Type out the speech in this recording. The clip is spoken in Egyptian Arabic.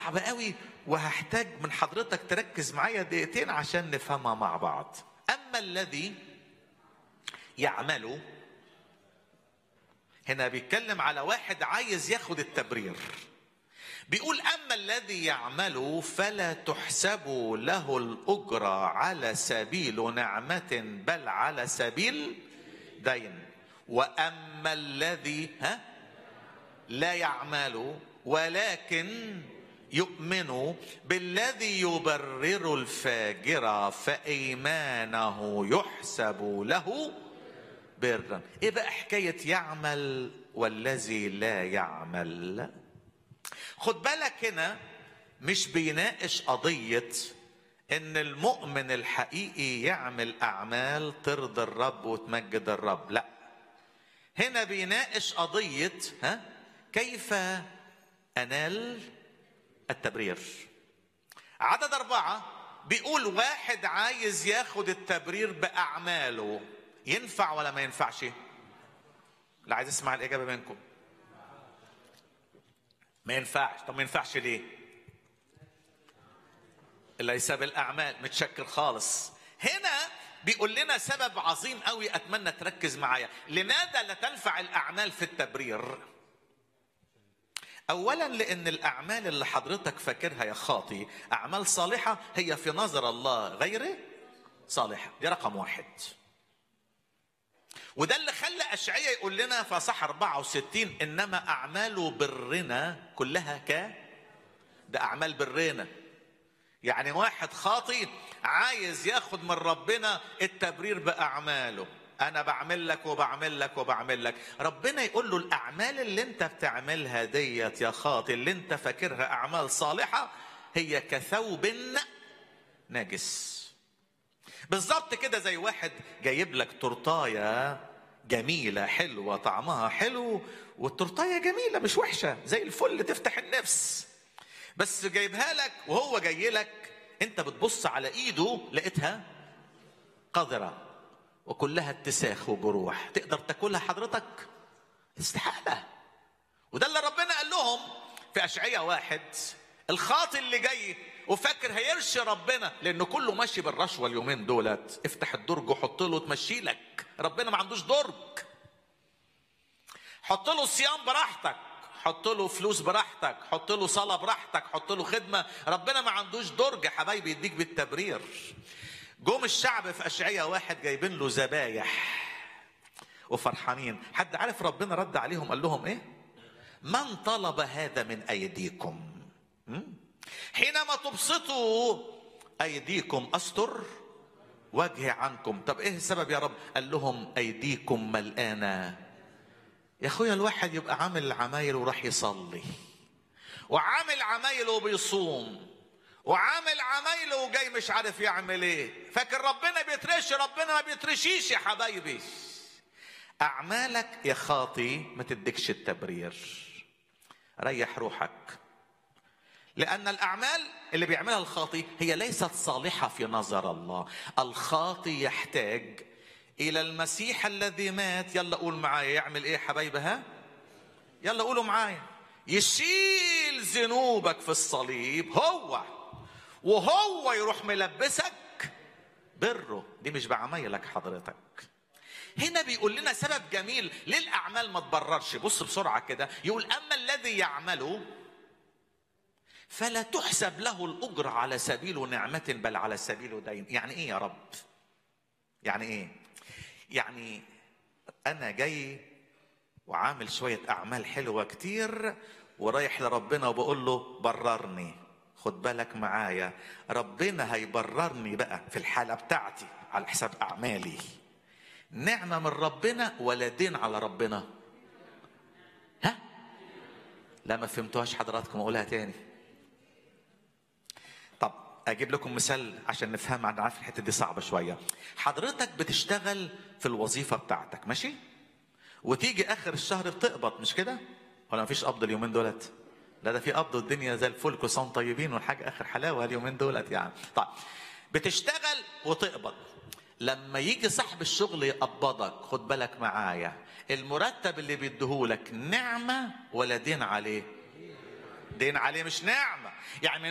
صعبة قوي وهحتاج من حضرتك تركز معايا دقيقتين عشان نفهمها مع بعض أما الذي يعمل هنا بيتكلم على واحد عايز ياخد التبرير بيقول أما الذي يعمل فلا تحسب له الأجرة على سبيل نعمة بل على سبيل دين وأما الذي ها لا يعمل ولكن يؤمن بالذي يبرر الفاجر فإيمانه يحسب له برا ايه بقى حكاية يعمل والذي لا يعمل خد بالك هنا مش بيناقش قضية ان المؤمن الحقيقي يعمل اعمال ترضي الرب وتمجد الرب لا هنا بيناقش قضية ها كيف انال التبرير عدد اربعة بيقول واحد عايز ياخد التبرير باعماله ينفع ولا ما ينفعش لا عايز اسمع الاجابة منكم ما ينفعش طب ما ينفعش ليه ليس بالاعمال متشكر خالص هنا بيقول لنا سبب عظيم قوي اتمنى تركز معايا لماذا لا تنفع الاعمال في التبرير اولا لان الاعمال اللي حضرتك فاكرها يا خاطي اعمال صالحه هي في نظر الله غير صالحه دي رقم واحد وده اللي خلى أشعية يقول لنا في صح 64 إنما أعمال برنا كلها ك ده أعمال برنا يعني واحد خاطي عايز ياخد من ربنا التبرير بأعماله أنا بعمل لك وبعمل لك وبعمل لك ربنا يقول له الأعمال اللي أنت بتعملها ديت يا خاطي اللي أنت فاكرها أعمال صالحة هي كثوب نجس بالظبط كده زي واحد جايب لك تورتايه جميله حلوه طعمها حلو والتورتايه جميله مش وحشه زي الفل تفتح النفس بس جايبها لك وهو جاي لك انت بتبص على ايده لقيتها قذره وكلها اتساخ وجروح تقدر تاكلها حضرتك استحاله وده اللي ربنا قال لهم في اشعياء واحد الخاطي اللي جاي وفاكر هيرشي ربنا لانه كله ماشي بالرشوه اليومين دولت افتح الدرج وحط له تمشي لك ربنا ما عندوش درج حط له صيام براحتك حط له فلوس براحتك حط له صلاه براحتك حط له خدمه ربنا ما عندوش درج يا حبايبي يديك بالتبرير جم الشعب في اشعياء واحد جايبين له ذبايح وفرحانين حد عارف ربنا رد عليهم قال لهم ايه من طلب هذا من ايديكم حينما تبسطوا ايديكم استر وجهي عنكم طب ايه السبب يا رب قال لهم ايديكم ملقانه يا اخويا الواحد يبقى عامل عمايل وراح يصلي وعامل عمايل وبيصوم وعامل عمايله وجاي مش عارف يعمل ايه فاكر ربنا بيترش ربنا ما بيترشيش يا حبايبي اعمالك يا خاطي ما تديكش التبرير ريح روحك لأن الأعمال اللي بيعملها الخاطي هي ليست صالحة في نظر الله الخاطي يحتاج إلى المسيح الذي مات يلا قول معايا يعمل إيه حبايبها يلا قولوا معايا يشيل ذنوبك في الصليب هو وهو يروح ملبسك بره دي مش بعمايلك حضرتك هنا بيقول لنا سبب جميل ليه الأعمال ما تبررش بص بسرعة كده يقول أما الذي يعمله فلا تحسب له الأجر على سبيل نعمة بل على سبيل دين يعني إيه يا رب يعني إيه يعني أنا جاي وعامل شوية أعمال حلوة كتير ورايح لربنا وبقول له بررني خد بالك معايا ربنا هيبررني بقى في الحالة بتاعتي على حساب أعمالي نعمة من ربنا ولا دين على ربنا ها لا ما فهمتوهاش حضراتكم اقولها تاني طب اجيب لكم مثال عشان نفهم انا عارف الحته دي صعبه شويه حضرتك بتشتغل في الوظيفه بتاعتك ماشي وتيجي اخر الشهر بتقبض مش كده ولا مفيش قبض اليومين دولت لا ده في قبض الدنيا زي الفل كل سنه طيبين والحاجه اخر حلاوه اليومين دولت يعني طيب بتشتغل وتقبض لما يجي صاحب الشغل يقبضك خد بالك معايا المرتب اللي بيديهولك نعمه ولا دين عليه الدين عليه مش نعمه يعني